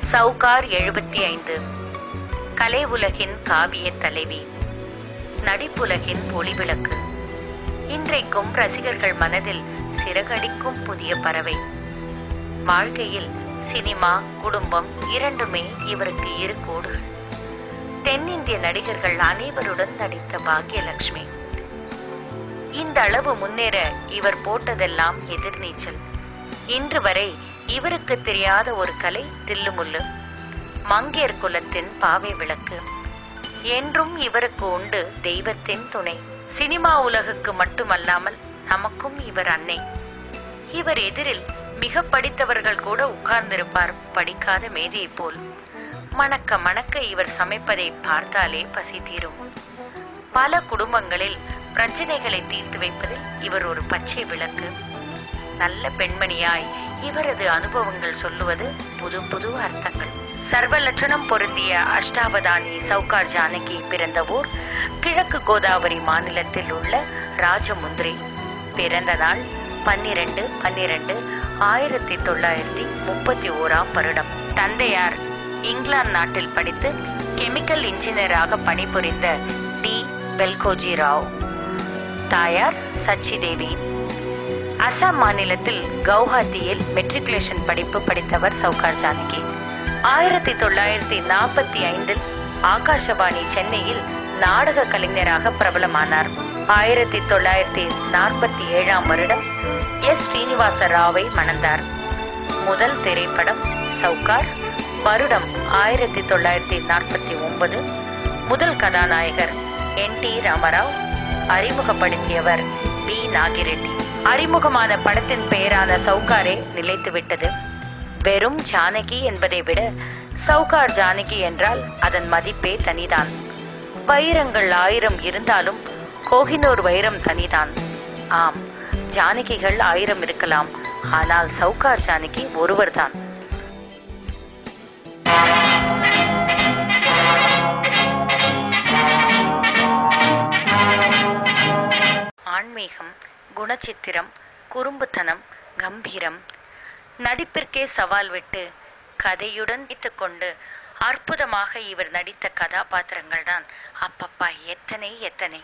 சவுகார் எழுபத்தி ஐந்து கலை உலகின் காவிய தலைவி நடிப்புலகின் ஒளிவிளக்கு இன்றைக்கும் ரசிகர்கள் மனதில் சிறகடிக்கும் புதிய பறவை வாழ்க்கையில் சினிமா குடும்பம் இரண்டுமே இவருக்கு இரு கோடுகள் தென்னிந்திய நடிகர்கள் அனைவருடன் நடித்த பாக்யலட்சுமி இந்த அளவு முன்னேற இவர் போட்டதெல்லாம் எதிர்நீச்சல் இன்று வரை இவருக்கு தெரியாத ஒரு கலை தில்லுமுல்லு மங்கையர் குலத்தின் பாவை விளக்கு என்றும் இவருக்கு உண்டு தெய்வத்தின் துணை சினிமா உலகுக்கு மட்டுமல்லாமல் நமக்கும் இவர் அன்னை இவர் எதிரில் மிக படித்தவர்கள் கூட உட்கார்ந்திருப்பார் படிக்காத மேதையைப் போல் மணக்க மணக்க இவர் சமைப்பதை பார்த்தாலே பசி தீரும் பல குடும்பங்களில் பிரச்சனைகளை தீர்த்து வைப்பதில் இவர் ஒரு பச்சை விளக்கு நல்ல பெண்மணியாய் இவரது அனுபவங்கள் சொல்லுவது புது புது அர்த்தங்கள் சர்வ லட்சணம் பொருந்திய அஷ்டாவதானி சவுகார் ஜானகி பிறந்த ஊர் கிழக்கு கோதாவரி மாநிலத்தில் உள்ள ராஜமுந்திரி பிறந்த நாள் பன்னிரண்டு பன்னிரண்டு ஆயிரத்தி தொள்ளாயிரத்தி முப்பத்தி ஓராம் வருடம் தந்தையார் இங்கிலாந்து நாட்டில் படித்து கெமிக்கல் இன்ஜினியராக பணிபுரிந்த டி பெல்கோஜி ராவ் தாயார் சச்சி தேவி அசாம் மாநிலத்தில் கவுஹாத்தியில் மெட்ரிகுலேஷன் படிப்பு படித்தவர் சவுகார் ஜானகி ஆயிரத்தி தொள்ளாயிரத்தி நாற்பத்தி ஐந்தில் ஆகாஷவாணி சென்னையில் நாடக கலைஞராக பிரபலமானார் ஆயிரத்தி தொள்ளாயிரத்தி நாற்பத்தி ஏழாம் வருடம் எஸ் ஸ்ரீனிவாச ராவை மணந்தார் முதல் திரைப்படம் சவுகார் வருடம் ஆயிரத்தி தொள்ளாயிரத்தி நாற்பத்தி ஒன்பது முதல் கதாநாயகர் என் டி ராமராவ் அறிமுகப்படுத்தியவர் பி நாகிரெட்டி அறிமுகமான படத்தின் பெயரான சவுகாரே நிலைத்துவிட்டது வெறும் ஜானகி என்பதை விட சவுகார் ஜானகி என்றால் அதன் மதிப்பே தனிதான் வைரங்கள் ஆயிரம் இருந்தாலும் கோஹினூர் வைரம் தனிதான் ஆம் ஜானகிகள் ஆயிரம் இருக்கலாம் ஆனால் சவுகார் ஜானகி ஒருவர்தான் ஆன்மீகம் குணச்சித்திரம் குறும்புத்தனம் கம்பீரம் நடிப்பிற்கே சவால் விட்டு கதையுடன் கொண்டு அற்புதமாக இவர் நடித்த கதாபாத்திரங்கள் தான் அப்பப்பா எத்தனை எத்தனை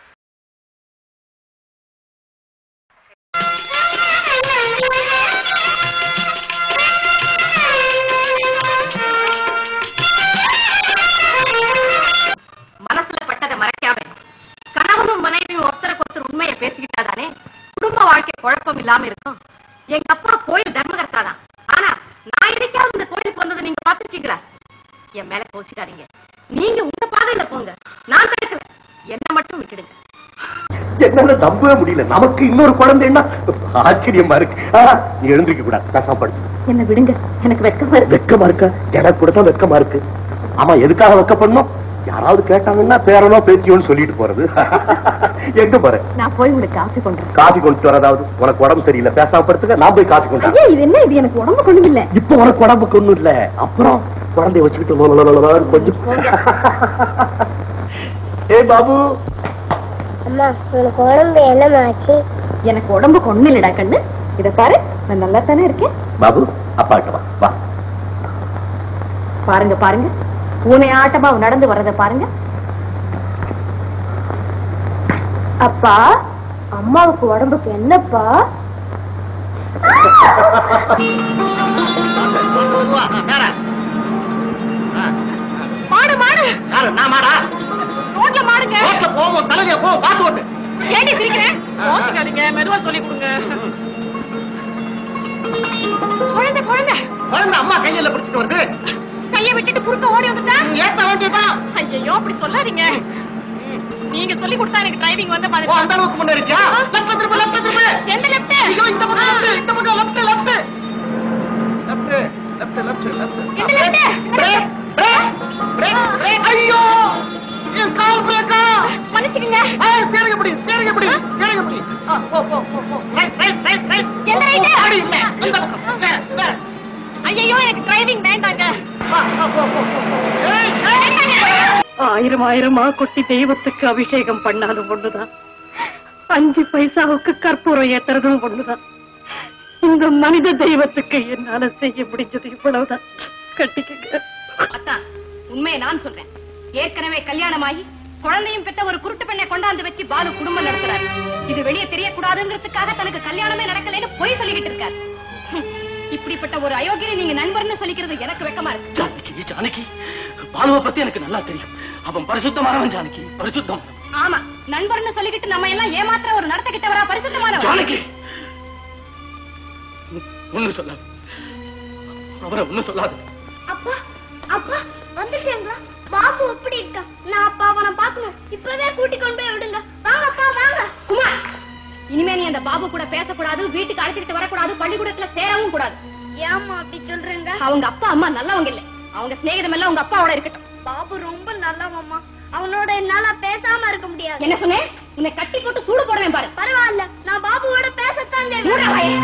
மனசுல பட்டதை மறைக்காம கணவனும் மனைவியும் ஒருத்தருக்கு ஒருத்தர் உண்மையை பேசிக்கிட்டாதானே குடும்ப வாழ்க்கை குழப்பம் இல்லாம இருக்கும் எங்க அப்பா கோயில் தர்மகர்த்தா தான் ஆனா நான் என்னைக்காவது இந்த கோயிலுக்கு வந்ததை நீங்க பாத்துருக்கீங்களா என் மேல கோச்சுக்காதீங்க நீங்க உங்க பாதையில போங்க நான் தடுக்கல என்ன மட்டும் விட்டுடுங்க என்னால நம்பவே முடியல நமக்கு இன்னொரு குழந்தைன்னா ஆச்சரியமா இருக்கு ஆ, நீ எழுந்திருக்க கூடாது பேசாம படு என்ன விடுங்க எனக்கு வெக்கமா இருக்கு வெக்கமா இருக்க எனக்கு கூட தான் வெக்கமா இருக்கு ஆமா எதுக்காக வெக்கப்படணும் யாராவது கேட்டாங்கன்னா பேரனோ பேத்தியோன்னு சொல்லிட்டு போறது எங்க போற நான் போய் உங்களுக்கு காசு கொண்டேன் காஃபி கொண்டு வரதாவது உனக்கு உடம்பு சரியில்லை பேசாம படுத்துக்க நான் போய் காஃபி கொண்டு வரேன். ஐயா இது என்ன இது எனக்கு உடம்பு கொண்டு இல்ல இப்ப உனக்கு உடம்புக்கு ஒண்ணும் இல்ல அப்புறம் குழந்தைய வச்சுக்கிட்டு லோ, லோ, லோ, லோ, லோன்னு கொஞ்சம் ஏ பாபு அம்மா உனக்கு உடம்பு என்னமாச்சு எனக்கு உடம்பு கொண்டு இல்லடா கண்ணு இத பாரு நான் நல்லா தானே இருக்கேன் பாபு அப்பா கிட்ட வா வா பாருங்க பாருங்க பூனை ஆட்டமா நடந்து வர்றத பாருங்க அப்பா அம்மாவுக்கு உடம்புக்கு என்னப்பா மாடு மாடு நான் மாடா ரோட்ல மாடுங்க ரோட்ல போவோம் தலைவிய போவோம் பாத்து ஓட்டு ஏடி சிரிக்கிறேன் யோசிக்காதீங்க மெதுவா சொல்லி கொடுங்க குழந்தை குழந்தை குழந்தை அம்மா கையில பிடிச்சிட்டு வருது கைய விட்டுட்டு குறுக்க ஓடி வந்துட்டா ஏத்த வேண்டியதான் ஐயோ அப்படி சொல்லாதீங்க நீங்க சொல்லி கொடுத்தா எனக்கு டிரைவிங் வந்த மாதிரி ஓ, அந்த அளவுக்கு முன்னேறிச்சா லெஃப்ட் திரும்ப லெஃப்ட் திரும்ப எந்த லெஃப்ட் ஐயோ இந்த பக்கம் லெஃப்ட் இந்த பக்கம் left left left left left எந்த left? Brake brake brake brake ஐயோ என் கால் பிரேக்கா மன்னிச்சுக்கங்க ஸ்டீரிங் எப்படி ஸ்டீரிங் எப்படி ஸ்டீரிங் எப்படி ஆ, போ போ போ போ ரைட் ரைட் ரைட் ரைட் எந்த right? அடி இல்ல இந்த பக்கம் வேற வேற ஐயோ எனக்கு டிரைவிங் வேண்டாங்க வா வா போ போ போ போ. ஏய் ஆயிரம் ஆயிரமா கொட்டி தெய்வத்துக்கு அபிஷேகம் பண்ணாலும் ஒண்ணுதான் அஞ்சு பைசாவுக்கு கற்பூரம் ஏத்துறதும் ஒண்ணுதான் இந்த மனித தெய்வத்துக்கு என்னால செய்ய முடிஞ்சது இவ்வளவுதான் கட்டிக்கங்க அத்தான் உண்மையை நான் சொல்றேன் ஏற்கனவே கல்யாணமாகி குழந்தையும் பெத்த ஒரு குருட்டு பெண்ணை கொண்டாந்து வச்சு பாலு குடும்பம் நடத்துறாரு இது வெளியே தெரியக்கூடாதுங்கிறதுக்காக தனக்கு கல்யாணமே நடக்கலைன்னு பொய் சொல்லிக்கிட்டு இருக்காரு ஹம், இப்படிப்பட்ட ஒரு அயோக்கியனை நீங்க நண்பர்னு சொல்லிக்கிறது எனக்கு வெக்கமா இருக்கு ஜானகி ஜானகி பாலுவை பத்தி எனக்கு நல்லா தெரியும் அவன் பரிசுத்தமானவன் ஜானகி பரிசுத்தம் ஆமா நண்பர்னு சொல்லிக்கிட்டு நம்ம எல்லாம் ஏமாத்துற ஒரு நடத்தக்கிட்டவரா பரிசுத்தமானவர் ஜானகி ஒண்ணு சொல்லாது அவரை ஒண்ணு சொல்லாது அப்பா அப்பா வந்துட்டேங்களா பாபு எப்படி இருக்கா நான் அப்பா அவனை பார்க்கணும் இப்பவே கூட்டி கொண்டு போய் விடுங்க வாங்க அப்பா வாங்க குமார் இனிமே நீ அந்த பாபு கூட பேசக்கூடாது வீட்டுக்கு அழைச்சிட்டு வரக்கூடாது பள்ளிக்கூடத்துல சேரவும் கூடாது ஏமா அப்படி சொல்றீங்க அவங்க அப்பா அம்மா நல்லவங்க இல்ல அவங்க சிநேகிதம் எல்லாம் உங்க அப்பாவோட இருக்கட்டும் பாபு ரொம்ப நல்லவம்மா அவனோட என்னால பேசாம இருக்க முடியாது என்ன சொன்னேன் உன்னை கட்டி போட்டு சூடு போடுவேன் பாரு பரவாயில்ல நான் பாபுவோட பேசத்தான் மூடா வாயை.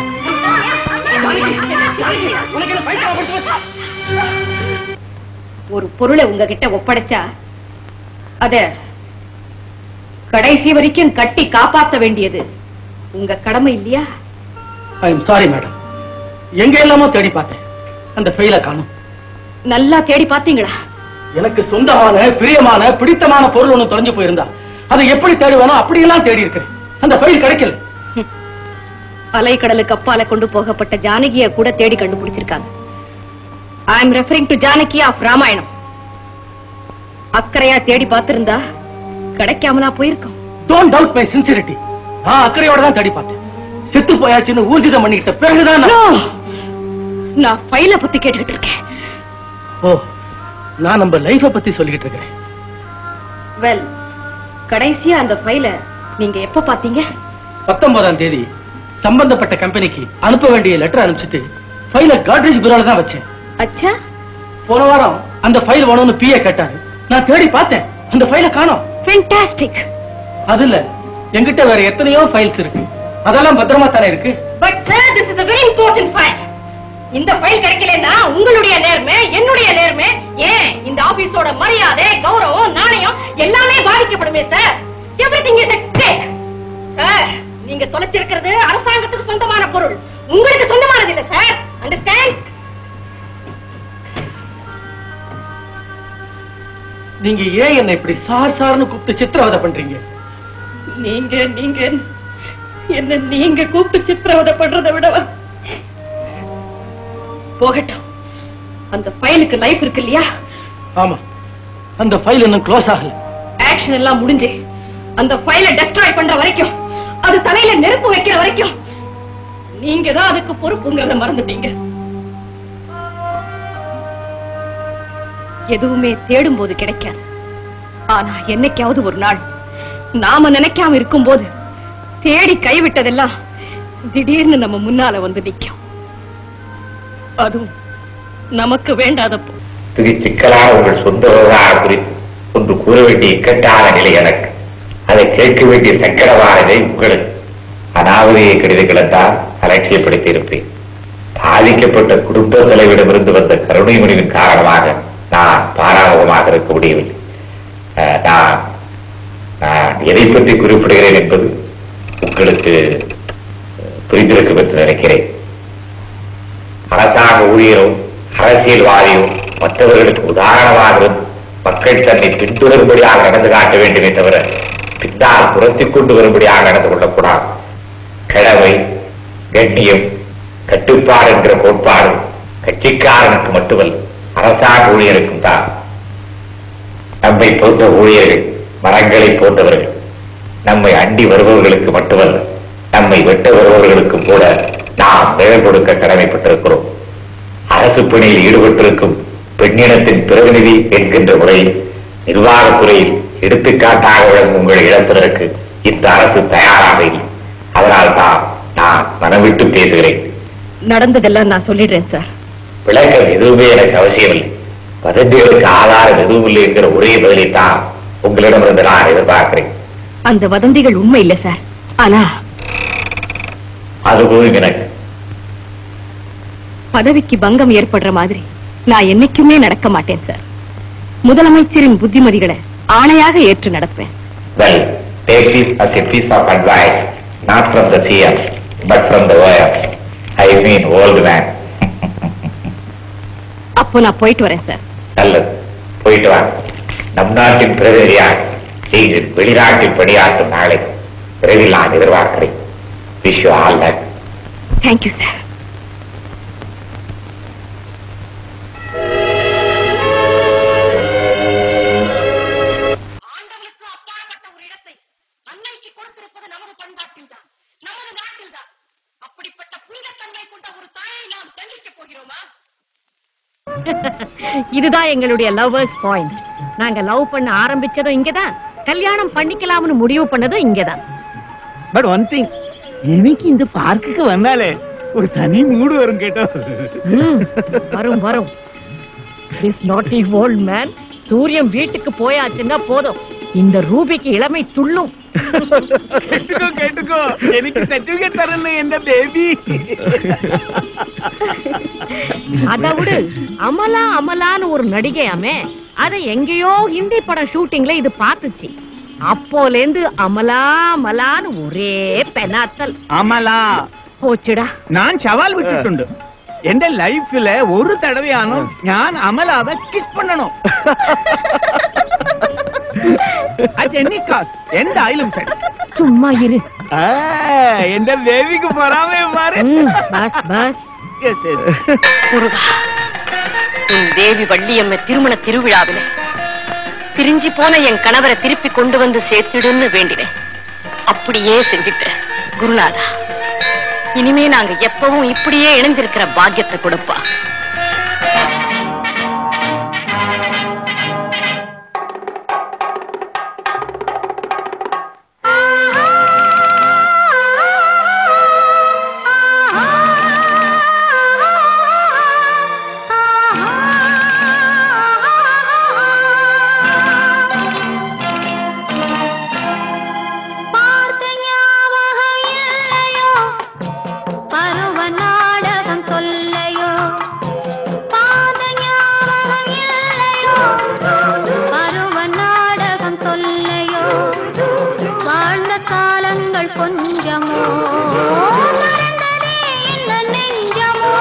உனக்கு என்ன பைத்தியம் பிடிச்சு போச்சா? ஒரு பொருளை உங்ககிட்ட ஒப்படைச்சா அத கடைசி வரைக்கும் கட்டி காப்பாத்த வேண்டியது உங்க கடமை இல்லையா ஐ எம் சாரி மேடம் எங்க எல்லாமோ தேடி பார்த்தேன் அந்த ஃபெயில காணும் நல்லா தேடி பாத்தீங்களா எனக்கு சொந்தமான பிரியமான பிடித்தமான பொருள் ஒண்ணு தொலைஞ்சு போயிருந்தா அதை எப்படி தேடுவானோ அப்படியெல்லாம் தேடி இருக்கிறேன் அந்த ஃபைல் கிடைக்கல அலைக்கடலுக்கு அப்பால கொண்டு போகப்பட்ட ஜானகிய கூட தேடி கண்டுபிடிச்சிருக்காங்க I am referring to Janaki of Ramayanam அக்கறையா தேடி பார்த்திருந்தா கிடைக்காமலா போயிருக்கோம் டோன்ட் டவுட் மை சின்சிரிட்டி நான் அக்கறையோட தான் தேடி பார்த்தேன் செத்து போயாச்சுன்னு ஊர்ஜிதம் பண்ணிக்கிட்ட பிறகுதான் நான்- நான் ஃபைல பத்தி கேட்டுக்கிட்டு இருக்கேன் ஓ நான் நம்ம லைஃப பத்தி சொல்லிக்கிட்டு இருக்கிறேன் வெல் கடைசியா அந்த ஃபைல நீங்க எப்ப பாத்தீங்க பத்தொன்பதாம் தேதி சம்பந்தப்பட்ட கம்பெனிக்கு அனுப்ப வேண்டிய லெட்டர் அனுப்பிச்சிட்டு ஃபைல காட்ரேஜ் பியூரோல தான் வச்சேன் அச்சா போன வாரம் அந்த ஃபைல் வேணும்னு பிஏ கேட்டாரு நான் தேடி பார்த்தேன் அந்த ஃபைல காணோம் ஃபென்டாஸ்டிக் அது இல்ல என்கிட்ட வேற எத்தனையோ ஃபைல்ஸ் இருக்கு அதெல்லாம் பத்திரமா தானே இருக்கு but sir this is a very important file இந்த ஃபைல் கிடைக்கலன்னா உங்களுடைய நேர்மை என்னுடைய நேர்மை ஏன் இந்த ஆபீஸோட மரியாதை கௌரவம் நாணயம் எல்லாமே பாதிக்கப்படுமே sir everything is at stake sir நீங்க தொலைச்சிருக்கிறது அரசாங்கத்துக்கு சொந்தமான பொருள் உங்களுக்கு சொந்தமானது இல்ல சார் அண்டர்ஸ்டாண்ட் நீங்க ஏன் என்ன இப்படி சார் சார்னு கூப்பிட்டு சித்திரவதை பண்றீங்க நீங்க நீங்க என்ன நீங்க கூப்பிட்டு சித்திரவதை பண்றதை விடவா போகட்டும் அந்த ஃபைலுக்கு லைஃப் இருக்கு இல்லையா ஆமா அந்த ஃபைல் இன்னும் க்ளோஸ் ஆகல ஆக்ஷன் எல்லாம் முடிஞ்சு அந்த ஃபைல டெஸ்ட்ராய் பண்ற வரைக்கும் அது தலையில நெருப்பு வைக்கிற வரைக்கும் நீங்க தான் அதுக்கு பொறுப்புங்கிறத மறந்துட்டீங்க எதுவுமே தேடும் போது கிடைக்காது ஆனா என்னைக்காவது ஒரு நாள் நாம நினைக்காம இருக்கும்போது தேடி கைவிட்டதெல்லாம் திடீர்னு நம்ம முன்னால வந்து நிக்கும் அதுவும் நமக்கு வேண்டாதப்போ இது சிக்கலான உங்கள் சொந்த விவகாரம் குறித்து ஒன்று கூற வேண்டிய இக்கட்டான நிலை எனக்கு அதை கேட்க வேண்டிய சங்கடமான நிலை உங்களுக்கு அனாவதிய கடிதங்கள் தான் அலட்சியப்படுத்தி இருப்பேன் பாதிக்கப்பட்ட குடும்ப தலைவரிடமிருந்து வந்த கருணை முடிவின் காரணமாக நான் பாராமுகமாக இருக்க முடியவில்லை அஹ், நான் நான் எதை பற்றி குறிப்பிடுகிறேன் என்பது உங்களுக்கு அஹ், புரிந்திருக்கும் என்று நினைக்கிறேன் அரசாங்க ஊழியரும் அரசியல்வாதியும் மற்றவர்களுக்கு உதாரணமாக இருந்து மக்கள் தன்னை பின்தொடரும்படியாக நடந்து காட்ட வேண்டுமே தவிர பின்னால் புரத்திக் கொண்டு வரும்படியாக நடந்து கொள்ளக்கூடாது கடமை கண்ணியம் கட்டுப்பாடு என்கிற கோட்பாடு கட்சிக்காரனுக்கு மட்டுமல்ல அரசாங்க ஊழியருக்கும் தான் நம்மை போன்ற ஊழியர்கள் மரங்களை போன்றவர்கள் நம்மை அண்டி வருபவர்களுக்கு மட்டுமல்ல நம்மை வெட்ட வருபவர்களுக்கும் கூட நாம் நிழல் கொடுக்க கடமைப்பட்டிருக்கிறோம் அரசு பணியில் ஈடுபட்டிருக்கும் பெண்ணினத்தின் பிரதிநிதி என்கின்ற முறையில் நிர்வாகத்துறையில் எடுத்துக்காட்டாக விளங்கும் உங்களை இழப்பதற்கு இந்த அரசு தயாராக இல்லை அதனால் தான் நான் மனவிட்டு பேசுகிறேன் நடந்ததெல்லாம் நான் சொல்லிடுறேன் சார் விளக்கம் எதுவுமே எனக்கு அவசியமில்லை வதந்திகளுக்கு ஆதாரம் எதுவும் இல்லை என்கிற ஒரே பதிலை தான் உங்களிடமிருந்து நான் எதிர்பார்க்கிறேன் அந்த வதந்திகள் உண்மை இல்ல சார் ஆனா அது போதும் எனக்கு பதவிக்கு பங்கம் ஏற்படுற மாதிரி நான் என்னைக்குமே நடக்க மாட்டேன் சார் முதலமைச்சரின் புத்திமதிகளை ஆணையாக ஏற்று நடப்பேன் Well, take this as a piece of advice, not from the CM, but from the OM. I mean old man. அப்போ நான் போயிட்டு வரேன் சார் நல்லது போயிட்டு வாங்க நம் நாட்டின் பிரதிநிதியாக நீங்கள் வெளிநாட்டில் பணியாற்றும் நாளை விரைவில் நான் எதிர்பார்க்கிறேன் wish you all that thank you sir ஆண்டவனுக்கு அப்பாற்பட்ட ஒரு இடத்தை அன்னைக்கு கொடுத்திருப்பது நமது பண்பாட்டில் தான் நமது நாட்டில் தான் அப்படிப்பட்ட புனிதத்தன்மை கொண்ட ஒரு தாயை நாம் தண்டிக்க போகிறோமா இதுதான் எங்களுடைய லவ்வர்ஸ் பாயிண்ட் நாங்க லவ் பண்ண ஆரம்பிச்சதும் இங்கதான் கல்யாணம் பண்ணிக்கலாம்னு முடிவு பண்ணதும் இங்கதான் பட் ஒன் திங் எனக்கு இந்த பார்க்குக்கு வந்தாலே ஒரு தனி மூடு வரும் கேட்டோ ம், வரும் வரும் திஸ் நாட்டி ஓல்ட் மேன் சூரியன் வீட்டுக்கு போயாச்சுன்னா போதும் இந்த ரூபிக்கு இளமை துள்ளும் கேட்டுக்கோ கேட்டுக்கோ எனக்கு சர்டிபிகேட் தரணும் எந்த பேபி அதை விடு அமலா அமலான்னு ஒரு நடிகையாமே அதை எங்கேயோ ஹிந்தி படம் ஷூட்டிங்ல இது பார்த்துச்சு அப்போல இருந்து அமலா அமலான்னு ஒரே பெனாத்தல் അമല போச்சுடா ഞാൻ ചവാൽ വിട്ടിട്ടുണ്ട് എന്റെ ലൈഫില് ഒരു തടവയാണ് ഞാൻ അമലാവെ കിസ് പണ്ണണോ അത് എനി കാസ് എന്തായാലും ശരി சும்மா இரு ആ, എന്റെ ബേബിക്ക് പൊറാമേ മാറി ம், பஸ் பஸ் Yes, yes. முருகா உன் தேவி வள்ளியம்ம திருமண திருவிழாவில பிரிஞ்சு போன என் கணவரை திருப்பி கொண்டு வந்து சேர்த்துடுன்னு வேண்டினேன் அப்படியே செஞ்சுட்ட குருநாதா இனிமே நாங்க எப்பவும் இப்படியே இணைஞ்சிருக்கிற பாக்கியத்தை கொடுப்பா பார்த்த ஞாபகம் இல்லையோ பருவ நாடகம் சொல்லையோ பார்த்த ஞாபகம் இல்லையோ பருவ நாடகம் சொல்லையோ வாழ்ந்த காலங்கள் கொஞ்சமோ மறந்ததே இந்த நெஞ்சமோ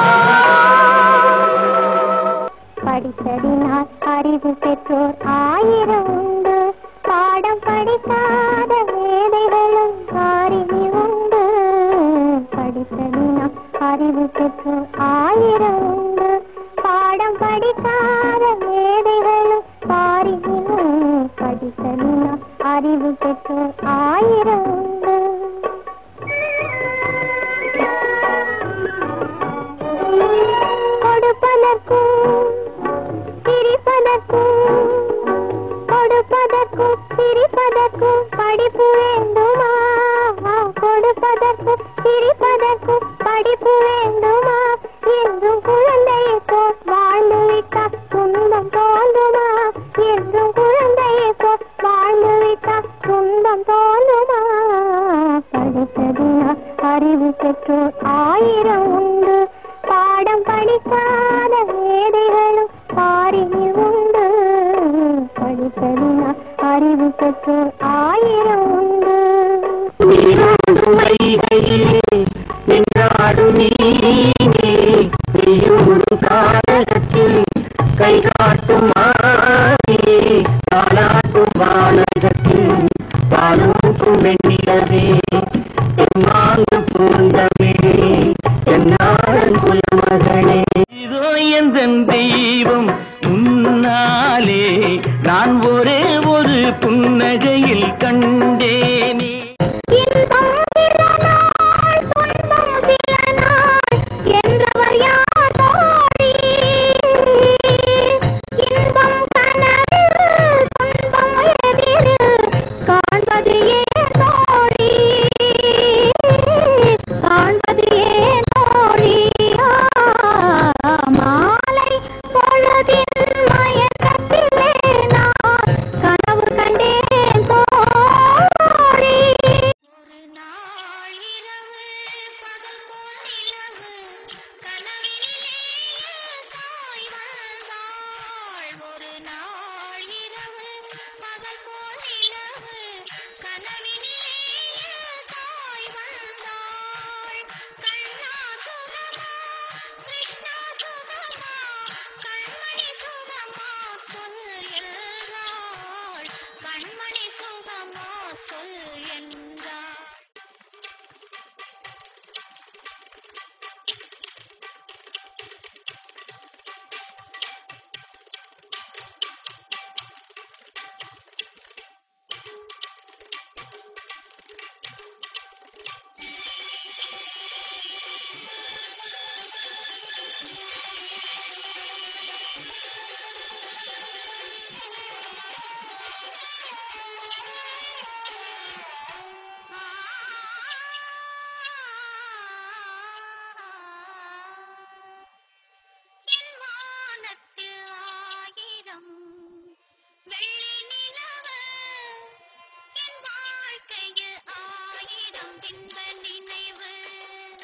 படித்ததினால் அறிவு பெற்றோர் ஆயிரம் உண்டு பாடம் படிக்காத மேதைகளும் காரினி உண்டு படித்ததினால் அறிவு பெற்றோர் ஆயிரம் உண்டு பாடம் படிக்காத மேதைகளும் காரினி உண்டு படித்ததினால் அறிவு பெற்றோர் ஆயிரம் உண்டு கொடுப்பதற்கும் சிரிப்பதற்கும் கொடுப்பதற்கும் சிரிப்பதற்கும் படிப்பு வேண்டுமா கொடுப்பதற்கும் சிரிப்பதற்கும் படிப்பு வேண்டுமா என்றும் குழந்தையை போல் வாழ்ந்து விட்டால் துன்பம் தோன்றுமா என்றும் குழந்தையை போல் வாழ்ந்து விட்டால் துன்பம் தோன்றுமா படித்ததினால் அறிவு பெற்றோர் ஆயிரம் உண்டு பாடம் படிக்காத மேதைகளும் பாரினில் உண்டு படித்ததினால் அறிவு பெற்றோர் ஆயிரம் உண்டு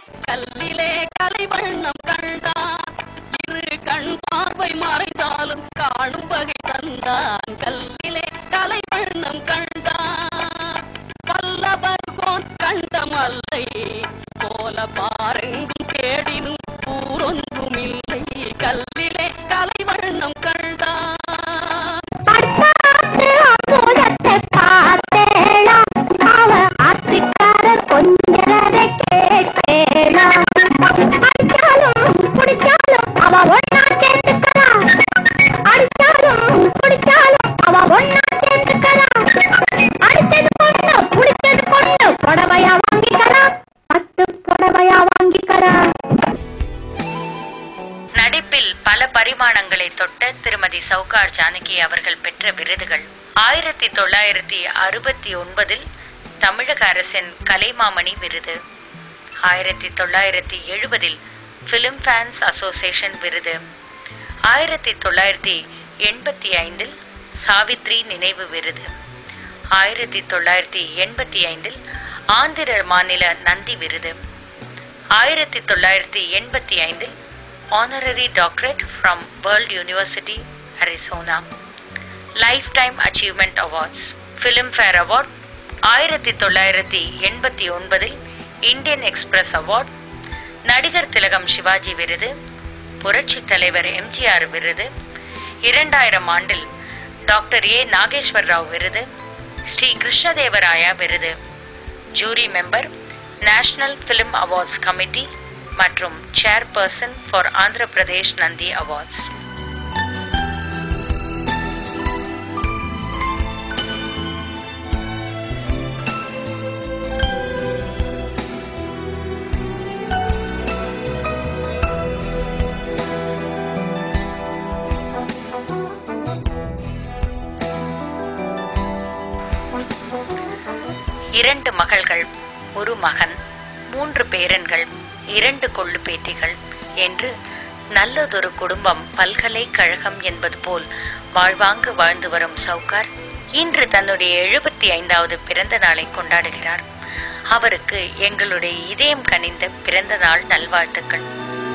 கல்லிலே கலைவண்ணம் கண்டான் இரு கண் பார்வை மறைந்தாலும் காணும் வகை தந்தான் கல்லிலே கலைவண்ணம் கண்டான் வல்லபர்கோன் கண்டமல்லை போல பாருங்கும் தேடினும் ஊரொன்றும் இல்லை கல்லிலே கலைவண்ணம் கண்டான் பட்டாசு அமுதத்தை பார்த்தேளா அவ ஆத்துக்காரர் கொஞ்சரதை கேட்டேளா அடிச்சாலும் குடிச்சாலும் அவ ஒன்னா சேர்ந்துக்கிறா அடிச்சாலும் குடிச்சாலும் அவ ஒன்னா சேர்ந்துக்கிறா அடிச்சது கொண்டு குடிச்சது கொண்டு புடவையா வாங்கிக்கிறா பட்டு புடவையா வாங்கிக்கிறா நடிப்பில் பல பரிமாணங்களை தொட்ட திருமதி சவுகார் ஜானகி அவர்கள் பெற்ற விருதுகள் ஆயிரத்தி தொள்ளாயிரத்தி அறுபத்தி ஒன்பதில் தமிழக அரசின் கலைமாமணி விருது ஆயிரத்தி தொள்ளாயிரத்தி எழுபதில் பிலிம் ஃபேன்ஸ் அசோசியேஷன் விருது ஆயிரத்தி தொள்ளாயிரத்தி எண்பத்தி ஐந்தில் சாவித்ரி நினைவு விருது ஆயிரத்தி தொள்ளாயிரத்தி எண்பத்தி ஐந்தில் ஆந்திர மாநில நந்தி விருது ஆயிரத்தி தொள்ளாயிரத்தி எண்பத்தி ஐந்தில் honorary doctorate from World University, Arizona. Lifetime Achievement Awards Filmfare Award ஆயிரத்தி தொள்ளாயிரத்தி எண்பத்தி ஒன்பதில் இந்தியன் எக்ஸ்பிரஸ் அவார்ட் நடிகர் திலகம் சிவாஜி விருது புரட்சி தலைவர் எம்ஜிஆர் விருது இரண்டாயிரம் ஆண்டில் டாக்டர் ஏ நாகேஸ்வர் ராவ் விருது ஸ்ரீ கிருஷ்ணதேவராயா விருது jury member national film awards committee மற்றும் chairperson for Andhra Pradesh Nandi awards இரண்டு மகள்கள் ஒரு மகன் மூன்று பேரன்கள் இரண்டு கொள்ளு பேத்திகள் என்று நல்லதொரு குடும்பம் பல்கலைக்கழகம் என்பது போல் வாழ்வாங்கு வாழ்ந்து வரும் சவுகார் இன்று தன்னுடைய எழுபத்தி ஐந்தாவது பிறந்த நாளை கொண்டாடுகிறார் அவருக்கு எங்களுடைய இதயம் கனிந்த பிறந்த நாள் நல்வாழ்த்துக்கள்